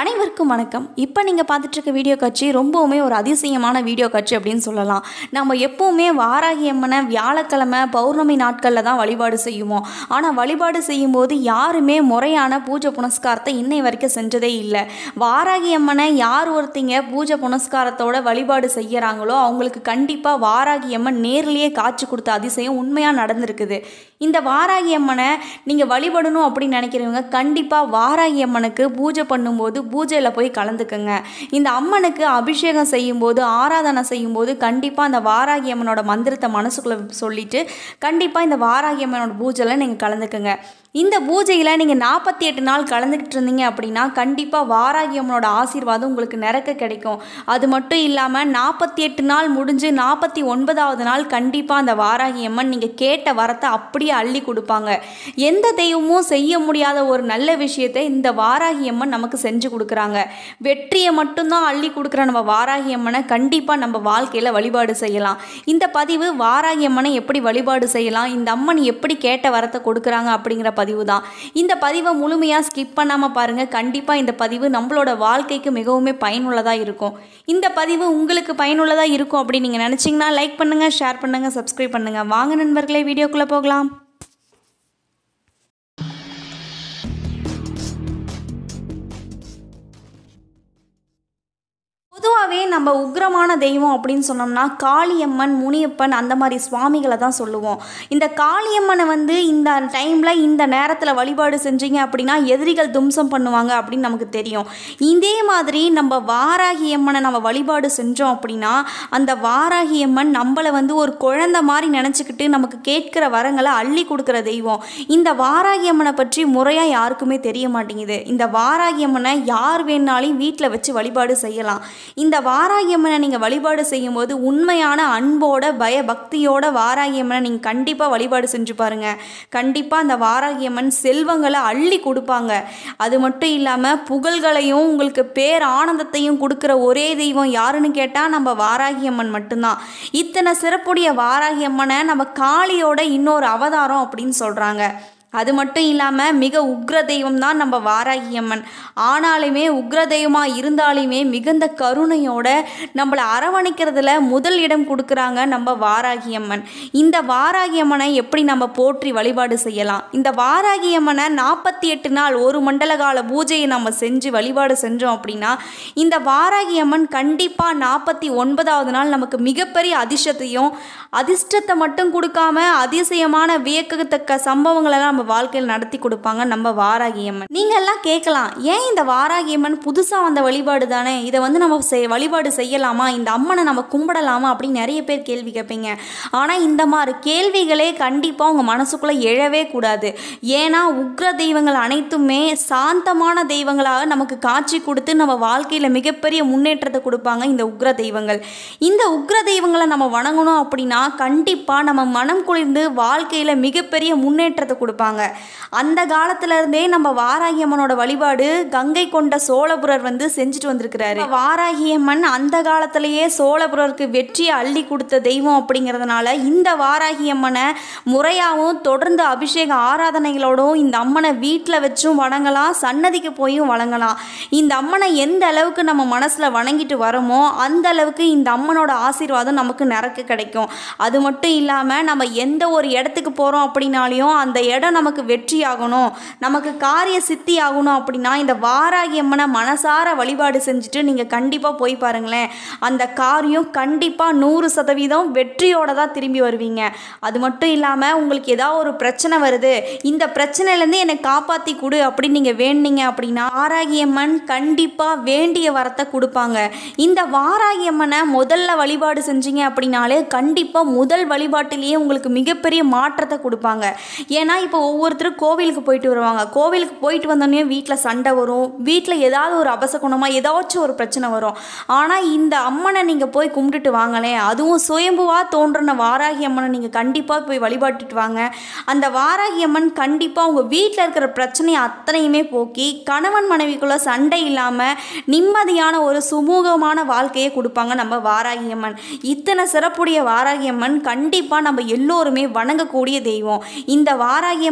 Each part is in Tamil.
அனைவருக்கும் வணக்கம் இப்போ நீங்கள் பார்த்துட்டு இருக்க வீடியோ காட்சி ரொம்பவுமே ஒரு அதிசயமான வீடியோ காட்சி அப்படின்னு சொல்லலாம் நம்ம எப்போவுமே வாராகி அம்மனை வியாழக்கிழமை பௌர்ணமி நாட்களில் தான் வழிபாடு செய்யுவோம் ஆனால் வழிபாடு செய்யும்போது யாருமே முறையான பூஜை புனஸ்காரத்தை இன்னை வரைக்கும் செஞ்சதே இல்லை வாராகி அம்மனை யார் ஒருத்தங்க பூஜை புனஸ்காரத்தோட வழிபாடு செய்கிறாங்களோ அவங்களுக்கு கண்டிப்பாக வாராகி அம்மன் நேர்லேயே காட்சி கொடுத்த அதிசயம் உண்மையாக நடந்திருக்குது இந்த வாராகி அம்மனை நீங்கள் வழிபடணும் அப்படின்னு நினைக்கிறவங்க கண்டிப்பாக வாராகி அம்மனுக்கு பூஜை பண்ணும்போது பூஜையில் போய் கலந்துக்குங்க இந்த அம்மனுக்கு அபிஷேகம் செய்யும்போது ஆராதனை செய்யும்போது கண்டிப்பாக அந்த வாராகி அம்மனோட மந்திரத்தை மனசுக்குள்ளே சொல்லிட்டு கண்டிப்பாக இந்த வாராகி அம்மனோட பூஜையில் நீங்கள் கலந்துக்குங்க இந்த பூஜையில் நீங்கள் நாற்பத்தி எட்டு நாள் கலந்துக்கிட்டு இருந்தீங்க அப்படின்னா கண்டிப்பாக வாராகி அம்மனோட ஆசீர்வாதம் உங்களுக்கு நிறக்க கிடைக்கும் அது மட்டும் இல்லாமல் நாற்பத்தி எட்டு நாள் முடிஞ்சு நாற்பத்தி ஒன்பதாவது நாள் கண்டிப்பாக அந்த வாராகி அம்மன் நீங்கள் கேட்ட வரத்தை அப்படியே அள்ளி கொடுப்பாங்க எந்த தெய்வமும் செய்ய முடியாத ஒரு நல்ல விஷயத்தை இந்த வாராகி அம்மன் நமக்கு செஞ்சு கொடுக்குறாங்க வெற்றியை மட்டும்தான் அள்ளி கொடுக்குற நம்ம வாராகி அம்மனை கண்டிப்பாக நம்ம வாழ்க்கையில் வழிபாடு செய்யலாம் இந்த பதிவு வாராகி அம்மனை எப்படி வழிபாடு செய்யலாம் இந்த அம்மன் எப்படி கேட்ட வரத்தை கொடுக்குறாங்க அப்படிங்கிற பதிவு தான் இந்த பதிவை முழுமையாக ஸ்கிப் பண்ணாமல் பாருங்கள் கண்டிப்பாக இந்த பதிவு நம்மளோட வாழ்க்கைக்கு மிகவுமே பயனுள்ளதாக இருக்கும் இந்த பதிவு உங்களுக்கு பயனுள்ளதாக இருக்கும் அப்படின்னு நீங்கள் நினச்சிங்கன்னா லைக் பண்ணுங்கள் ஷேர் பண்ணுங்கள் சப்ஸ்கிரைப் பண்ணுங்கள் வாங்க நண்பர்களே வீடியோக்குள்ளே போகலாம் பொதுவாகவே நம்ம உக்ரமான தெய்வம் அப்படின்னு சொன்னோம்னா காளியம்மன் முனியப்பன் அந்த மாதிரி சுவாமிகளை தான் சொல்லுவோம் இந்த காளியம்மனை வந்து இந்த டைமில் இந்த நேரத்தில் வழிபாடு செஞ்சீங்க அப்படின்னா எதிரிகள் தும்சம் பண்ணுவாங்க அப்படின்னு நமக்கு தெரியும் இதே மாதிரி நம்ம வாராகி அம்மனை நம்ம வழிபாடு செஞ்சோம் அப்படின்னா அந்த வாராகி அம்மன் நம்மளை வந்து ஒரு குழந்தை மாதிரி நினச்சிக்கிட்டு நமக்கு கேட்கிற வரங்களை அள்ளி கொடுக்குற தெய்வம் இந்த வாராகி அம்மனை பற்றி முறையாக யாருக்குமே தெரிய மாட்டேங்குது இந்த வாராகி அம்மனை யார் வேணாலும் வீட்டில் வச்சு வழிபாடு செய்யலாம் இந்த வாராகியம்மனை நீங்கள் வழிபாடு செய்யும்போது உண்மையான அன்போட பயபக்தியோட வாராகியம்மனை நீங்கள் கண்டிப்பாக வழிபாடு செஞ்சு பாருங்க கண்டிப்பாக அந்த வாராகியம்மன் செல்வங்களை அள்ளி கொடுப்பாங்க அது மட்டும் இல்லாமல் புகழ்களையும் உங்களுக்கு பேர் ஆனந்தத்தையும் கொடுக்குற ஒரே தெய்வம் யாருன்னு கேட்டால் நம்ம வாராகியம்மன் மட்டும்தான் இத்தனை சிறப்புடைய வாராகியம்மனை நம்ம காளியோட இன்னொரு அவதாரம் அப்படின்னு சொல்கிறாங்க அது மட்டும் இல்லாமல் மிக உக்ர தெய்வம் தான் நம்ம வாராகி அம்மன் ஆனாலுமே உக்ர தெய்வமாக இருந்தாலுமே மிகுந்த கருணையோட நம்மளை அரவணைக்கிறதுல முதல் இடம் கொடுக்குறாங்க நம்ம வாராகி அம்மன் இந்த வாராகி அம்மனை எப்படி நம்ம போற்றி வழிபாடு செய்யலாம் இந்த வாராகி அம்மனை நாற்பத்தி எட்டு நாள் ஒரு மண்டல கால பூஜையை நம்ம செஞ்சு வழிபாடு செஞ்சோம் அப்படின்னா இந்த வாராகி அம்மன் கண்டிப்பாக நாற்பத்தி ஒன்பதாவது நாள் நமக்கு மிகப்பெரிய அதிர்ஷ்டத்தையும் அதிர்ஷ்டத்தை மட்டும் கொடுக்காம அதிசயமான வியக்கத்தக்க சம்பவங்களெல்லாம் நம்ம வாழ்க்கையில் நடத்தி கொடுப்பாங்க நம்ம வாராகி அம்மன் நீங்கள் எல்லாம் கேட்கலாம் ஏன் இந்த வாராகி அம்மன் புதுசாக வந்த வழிபாடு தானே இதை வந்து நம்ம செய் வழிபாடு செய்யலாமா இந்த அம்மனை நம்ம கும்பிடலாமா அப்படின்னு நிறைய பேர் கேள்வி கேட்பீங்க ஆனால் இந்த மாதிரி கேள்விகளே கண்டிப்பாக உங்கள் மனசுக்குள்ளே எழவே கூடாது ஏன்னா உக்ர தெய்வங்கள் அனைத்துமே சாந்தமான தெய்வங்களாக நமக்கு காட்சி கொடுத்து நம்ம வாழ்க்கையில் மிகப்பெரிய முன்னேற்றத்தை கொடுப்பாங்க இந்த உக்ர தெய்வங்கள் இந்த உக்ர தெய்வங்களை நம்ம வணங்கணும் அப்படின்னா கண்டிப்பாக நம்ம மனம் குளிர்ந்து வாழ்க்கையில் மிகப்பெரிய முன்னேற்றத்தை கொடுப்பாங்க அந்த காலத்துல இருந்தே நம்ம வாராகியம்மனோட வழிபாடு கங்கை கொண்ட சோழபுரர் வந்து செஞ்சுட்டு வந்திருக்கிறாரு வாராகியம்மன் அந்த காலத்திலேயே சோழபுரருக்கு வெற்றியை அள்ளி கொடுத்த தெய்வம் அப்படிங்கிறதுனால இந்த வாராகியம்மனை முறையாகவும் தொடர்ந்து அபிஷேக ஆராதனைகளோடும் இந்த அம்மனை வீட்டில் வச்சும் வணங்கலாம் சன்னதிக்கு போயும் வணங்கலாம் இந்த அம்மனை எந்த அளவுக்கு நம்ம மனசில் வணங்கிட்டு வரோமோ அந்த அளவுக்கு இந்த அம்மனோட ஆசீர்வாதம் நமக்கு நிறக்க கிடைக்கும் அது மட்டும் இல்லாமல் நம்ம எந்த ஒரு இடத்துக்கு போகிறோம் அப்படின்னாலையும் அந்த இடம் நமக்கு வெற்றி ஆகணும் நமக்கு காரிய சித்தி ஆகணும் அப்படின்னா இந்த வாராகி அம்மனை மனசார வழிபாடு செஞ்சுட்டு நீங்கள் கண்டிப்பாக போய் பாருங்களேன் அந்த காரியம் கண்டிப்பாக நூறு சதவீதம் வெற்றியோட தான் திரும்பி வருவீங்க அது மட்டும் இல்லாமல் உங்களுக்கு ஏதாவது ஒரு பிரச்சனை வருது இந்த பிரச்சனையிலேருந்து என்னை காப்பாற்றி கொடு அப்படின்னு நீங்கள் வேண்டிங்க அப்படின்னா வாராகி அம்மன் கண்டிப்பாக வேண்டிய வரத்தை கொடுப்பாங்க இந்த வாராகி அம்மனை முதல்ல வழிபாடு செஞ்சீங்க அப்படின்னாலே கண்டிப்பாக முதல் வழிபாட்டிலேயே உங்களுக்கு மிகப்பெரிய மாற்றத்தை கொடுப்பாங்க ஏன்னா இப்போ ஒவ்வொருத்தரும் கோவிலுக்கு போயிட்டு வருவாங்க கோவிலுக்கு போயிட்டு வந்தோடனே வீட்டில் சண்டை வரும் வீட்டில் ஏதாவது ஒரு அபசகுணமாக ஏதாச்சும் ஒரு பிரச்சனை வரும் ஆனால் இந்த அம்மனை நீங்கள் போய் கும்பிட்டுட்டு வாங்களேன் அதுவும் சுயம்புவாக தோன்றின வாராகி அம்மனை நீங்கள் கண்டிப்பாக போய் வழிபாட்டுட்டு வாங்க அந்த வாராகி அம்மன் கண்டிப்பாக உங்கள் வீட்டில் இருக்கிற பிரச்சனையை அத்தனையுமே போக்கி கணவன் மனைவிக்குள்ள சண்டை இல்லாமல் நிம்மதியான ஒரு சுமூகமான வாழ்க்கையை கொடுப்பாங்க நம்ம வாராகி அம்மன் இத்தனை சிறப்புடைய வாராகி அம்மன் கண்டிப்பாக நம்ம எல்லோருமே வணங்கக்கூடிய தெய்வம் இந்த வாராகி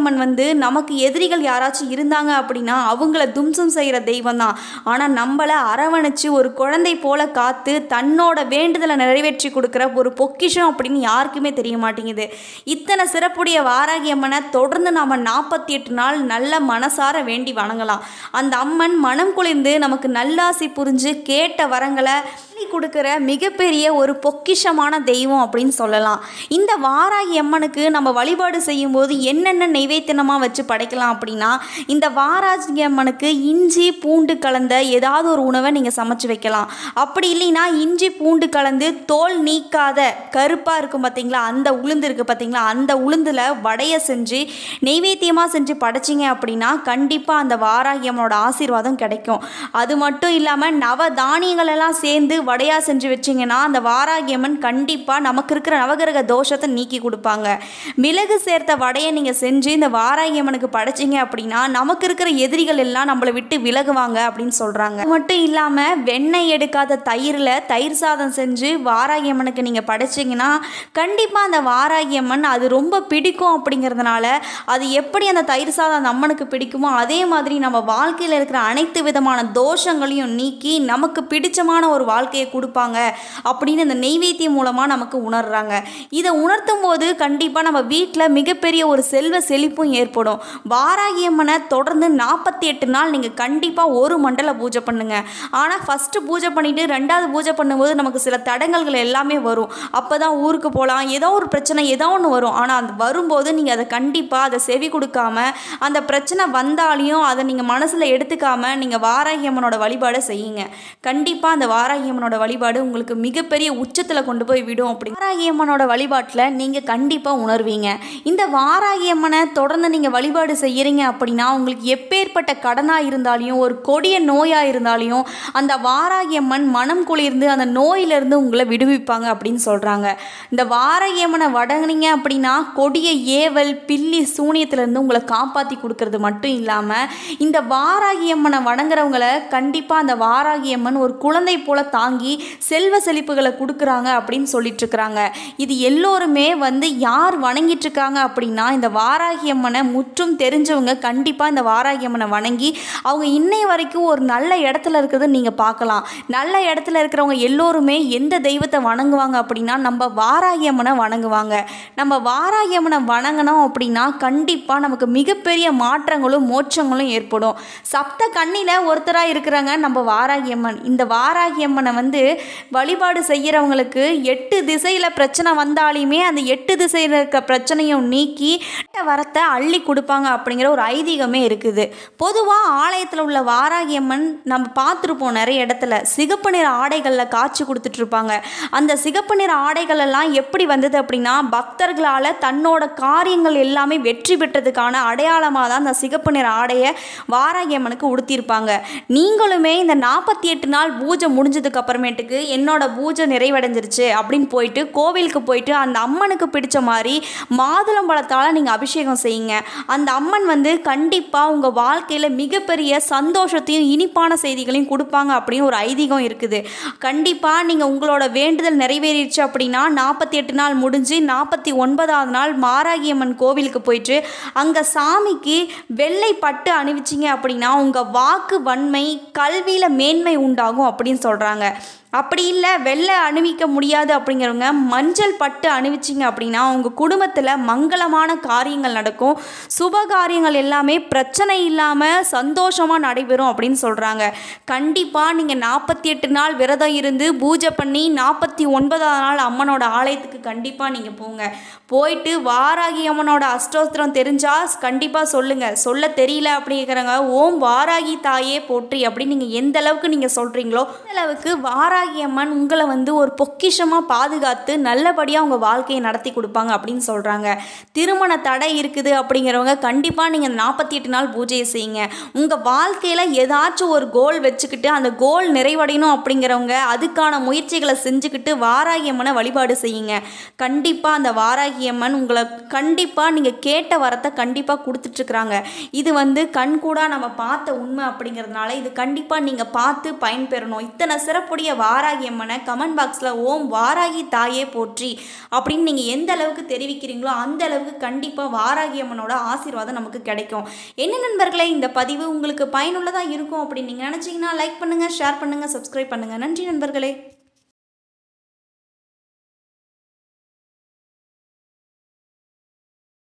வாராகியம்மன் வந்து நமக்கு எதிரிகள் யாராச்சும் இருந்தாங்க அப்படின்னா அவங்கள தும்சம் செய்கிற தெய்வம் தான் ஆனால் நம்மளை அரவணைச்சு ஒரு குழந்தை போல காத்து தன்னோட வேண்டுதலை நிறைவேற்றி கொடுக்குற ஒரு பொக்கிஷம் அப்படின்னு யாருக்குமே தெரிய மாட்டேங்குது இத்தனை சிறப்புடைய வாராகி அம்மனை தொடர்ந்து நாம் நாற்பத்தி எட்டு நாள் நல்ல மனசார வேண்டி வணங்கலாம் அந்த அம்மன் மனம் குளிர்ந்து நமக்கு நல்லாசி புரிஞ்சு கேட்ட வரங்களை அள்ளி கொடுக்குற மிகப்பெரிய ஒரு பொக்கிஷமான தெய்வம் அப்படின்னு சொல்லலாம் இந்த வாராகி அம்மனுக்கு நம்ம வழிபாடு செய்யும்போது என்னென்ன நைவேத்தியமாக வச்சு படைக்கலாம் அப்படின்னா இந்த வாராகி அம்மனுக்கு இஞ்சி பூண்டு கலந்த ஏதாவது ஒரு உணவை நீங்கள் சமைச்சு வைக்கலாம் அப்படி இல்லைன்னா இஞ்சி பூண்டு கலந்து தோல் நீக்காத கருப்பாக இருக்கும் பார்த்தீங்களா அந்த உளுந்து இருக்குது பார்த்தீங்களா அந்த உளுந்தில் வடையை செஞ்சு நெய்வேத்தியமாக செஞ்சு படைச்சிங்க அப்படின்னா கண்டிப்பாக அந்த வாராகி அம்மனோட ஆசீர்வாதம் கிடைக்கும் அது மட்டும் இல்லாமல் நவ தானியங்கள் எல்லாம் சேர்ந்து வடையாக செஞ்சு வச்சிங்கன்னா அந்த வாராகி அம்மன் கண்டிப்பாக நமக்கு இருக்கிற நவகிரக தோஷத்தை நீக்கி கொடுப்பாங்க மிளகு சேர்த்த வடையை நீங்கள் செஞ்சு இந்த வாராகி அம்மனுக்கு படைச்சிங்க அப்படின்னா நமக்கு இருக்கிற எதிரிகள் எல்லாம் நம்மளை விட்டு விலகுவாங்க அப்படின்னு சொல்கிறாங்க அது மட்டும் இல்லாமல் வெண்ணெய் எடுக்காத தயிரில் தயிர் சாதம் செஞ்சு வாராகி அம்மனுக்கு நீங்கள் படைச்சிங்கன்னா கண்டிப்பாக அந்த வாராகி அம்மன் அது ரொம்ப பிடிக்கும் அப்படிங்கிறதுனால அது எப்படி அந்த தயிர் சாதம் அந்த அம்மனுக்கு பிடிக்குமோ அதே மாதிரி நம்ம வாழ்க்கையில் இருக்கிற அனைத்து விதமான தோஷங்களையும் நீக்கி நமக்கு பிடிச்சமான ஒரு வாழ்க்கையை கொடுப்பாங்க அப்படின்னு இந்த நெய்வேத்தியம் மூலமாக நமக்கு உணர்றாங்க இதை உணர்த்தும் போது கண்டிப்பாக நம்ம வீட்டில் மிகப்பெரிய ஒரு செல்வ செழிப்பும் ஏற்படும் வாராகி அம்மனை தொடர்ந்து நாற்பத்தி எட்டு நாள் நீங்கள் கண்டிப்பாக ஒரு மண்டல பூஜை பண்ணுங்க ஆனால் ஃபஸ்ட்டு பூஜை பண்ணிவிட்டு ரெண்டாவது பூஜை பண்ணும்போது நமக்கு சில தடங்கல்கள் எல்லாமே வரும் அப்போ தான் ஊருக்கு போகலாம் ஏதோ ஒரு பிரச்சனை ஏதோ ஒன்று வரும் ஆனால் அது வரும்போது நீங்கள் அதை கண்டிப்பாக அதை செவி கொடுக்காம அந்த பிரச்சனை வந்தாலையும் அதை நீங்கள் மனசில் எடுத்துக்காம நீங்கள் வாராகி அம்மனோட வழிபாடை செய்யுங்க கண்டிப்பாக அந்த வாராகி அம்மனோட வழிபாடு உங்களுக்கு மிகப்பெரிய உச்சத்தில் கொண்டு போய் விடும் அப்படி வாராகி அம்மனோட வழிபாட்டில் நீங்கள் கண்டிப்பாக உணர்வீங்க இந்த வாராகி அம்மனை தொடர்ந்து நீங்கள் வழிபாடு செய்கிறீங்க அப்படின்னா உங்களுக்கு எப்பேற்பட்ட கடனாக இருந்தாலையும் ஒரு கொடிய நோயாக இருந்தாலையும் அந்த வாராகி அம்மன் மனம் குளிர்ந்து அந்த நோயிலிருந்து உங்களை விடுவிப்பாங்க அப்படின்னு சொல்கிறாங்க இந்த வாராகி அம்மனை வணங்குனீங்க அப்படின்னா கொடிய ஏவல் பில்லி சூனியத்திலேருந்து உங்களை காப்பாற்றி கொடுக்கறது மட்டும் இல்லாமல் இந்த வாராகி அம்மனை வணங்குறவங்கள கண்டிப்பாக அந்த வாராகி அம்மன் ஒரு குழந்தை போல தாங்கி செல்வ செழிப்புகளை கொடுக்குறாங்க அப்படின்னு சொல்லிட்டு இருக்கிறாங்க இது எல்லோருமே வந்து யார் வணங்கிட்டு இருக்காங்க அப்படின்னா இந்த வாராகி அம்மனை முற்றும் தெரிஞ்சவங்க கண்டிப்பாக இந்த வாராகி அம்மனை வணங்கி அவங்க இன்னை வரைக்கும் ஒரு நல்ல இடத்துல இருக்கிறத நீங்கள் பார்க்கலாம் நல்ல இடத்துல இருக்கிறவங்க எல்லோருமே எந்த தெய்வத்தை வணங்குவாங்க அப்படின்னா நம்ம வாராகி அம்மனை வணங்குவாங்க நம்ம வாராகி அம்மனை வணங்கினோம் அப்படின்னா கண்டிப்பாக நமக்கு மிகப்பெரிய மாற்றங்களும் மோட்சங்களும் ஏற்படும் சப்த கண்ணியில் ஒருத்தராக இருக்கிறாங்க நம்ம வாராகி அம்மன் இந்த வாராகி அம்மனை வந்து வழிபாடு செய்கிறவங்களுக்கு எட்டு திசையில் பிரச்சனை வந்தாலுமே அந்த எட்டு திசையில் இருக்க பிரச்சனையும் நீக்கி வரத்தை அள்ளி கொடுப்பாங்க அப்படிங்கிற ஒரு ஐதீகமே இருக்குது பொதுவாக ஆலயத்தில் உள்ள வாராகி அம்மன் நம்ம பார்த்துருப்போம் நிறைய இடத்துல சிகப்பு நிற ஆடைகளில் காட்சி கொடுத்துட்ருப்பாங்க அந்த சிகப்பு நிற ஆடைகள் எல்லாம் எப்படி வந்தது அப்படின்னா பக்தர்களால் தன்னோட காரியங்கள் எல்லாமே வெற்றி பெற்றதுக்கான அடையாளமாக தான் அந்த சிகப்பு நிற ஆடையை வாராகி அம்மனுக்கு உடுத்தியிருப்பாங்க நீங்களுமே இந்த நாற்பத்தி எட்டு நாள் பூஜை முடிஞ்சதுக்கு அப்புறமேட்டுக்கு என்னோட பூஜை நிறைவடைஞ்சிருச்சு அப்படின்னு போயிட்டு கோவிலுக்கு போயிட்டு அந்த அம்மனுக்கு பிடிச்ச மாதிரி மாதுளம்பழத்தால் நீங்கள் அபிஷேகம் செய்யுங்க அந்த அம்மன் வந்து கண்டிப்பாக உங்கள் வாழ்க்கையில் மிகப்பெரிய சந்தோஷத்தையும் இனிப்பான செய்திகளையும் கொடுப்பாங்க அப்படின்னு ஒரு ஐதீகம் இருக்குது கண்டிப்பாக நீங்கள் உங்களோட வேண்டுதல் நிறைவேறிடுச்சு அப்படின்னா நாற்பத்தி எட்டு நாள் முடிஞ்சு நாற்பத்தி ஒன்பதாவது நாள் மாராகியம்மன் கோவிலுக்கு போயிட்டு அங்கே சாமிக்கு வெள்ளை பட்டு அணிவிச்சிங்க அப்படின்னா உங்கள் வாக்கு வன்மை கல்வியில் மேன்மை உண்டாகும் அப்படின்னு சொல்கிறாங்க அப்படி இல்லை வெள்ளை அணிவிக்க முடியாது அப்படிங்கிறவங்க மஞ்சள் பட்டு அணிவிச்சிங்க அப்படின்னா உங்கள் குடும்பத்தில் மங்களமான காரியங்கள் நடக்கும் சுப காரியங்கள் எல்லாமே பிரச்சனை இல்லாமல் சந்தோஷமாக நடைபெறும் அப்படின்னு சொல்கிறாங்க கண்டிப்பாக நீங்கள் நாற்பத்தி எட்டு நாள் விரதம் இருந்து பூஜை பண்ணி நாற்பத்தி ஒன்பதாவது நாள் அம்மனோட ஆலயத்துக்கு கண்டிப்பாக நீங்கள் போங்க போயிட்டு வாராகி அம்மனோட அஷ்டோத்திரம் தெரிஞ்சால் கண்டிப்பாக சொல்லுங்கள் சொல்ல தெரியல அப்படிங்கிறவங்க ஓம் வாராகி தாயே போற்றி அப்படின்னு நீங்கள் எந்த அளவுக்கு நீங்கள் சொல்கிறீங்களோ அந்த அளவுக்கு வாராகி அம்மன் உங்களை வந்து ஒரு பொக்கிஷமாக பாதுகாத்து நல்லபடியாக உங்கள் வாழ்க்கையை நடத்தி கொடுப்பாங்க அப்படின்னு சொல்கிறாங்க திருமண தடை இருக்குது அப்படிங்கிறவங்க கண்டிப்பாக நீங்கள் நாற்பத்தி எட்டு நாள் பூஜையை செய்யுங்க உங்கள் வாழ்க்கையில் ஏதாச்சும் ஒரு கோல் வச்சுக்கிட்டு அந்த கோல் நிறைவடையணும் அப்படிங்கிறவங்க அதுக்கான முயற்சிகளை செஞ்சுக்கிட்டு வாராகி அம்மனை வழிபாடு செய்யுங்க கண்டிப்பாக அந்த வாராகி வாராகி அம்மன் உங்களை கண்டிப்பாக நீங்கள் கேட்ட வரத்தை கண்டிப்பாக கொடுத்துட்ருக்குறாங்க இது வந்து கண்கூடாக நம்ம பார்த்த உண்மை அப்படிங்கிறதுனால இது கண்டிப்பாக நீங்கள் பார்த்து பயன்பெறணும் இத்தனை சிறப்புடைய வாராகி அம்மனை கமெண்ட் பாக்ஸில் ஓம் வாராகி தாயே போற்றி அப்படின்னு நீங்கள் எந்த அளவுக்கு தெரிவிக்கிறீங்களோ அந்த அளவுக்கு கண்டிப்பாக வாராகி அம்மனோட ஆசீர்வாதம் நமக்கு கிடைக்கும் என்ன நண்பர்களே இந்த பதிவு உங்களுக்கு பயனுள்ளதாக இருக்கும் அப்படின்னு நீங்கள் நினச்சிங்கன்னா லைக் பண்ணுங்கள் ஷேர் பண்ணுங்கள் சப்ஸ்கிரைப் பண்ணுங்கள் நன்றி நண்பர்களே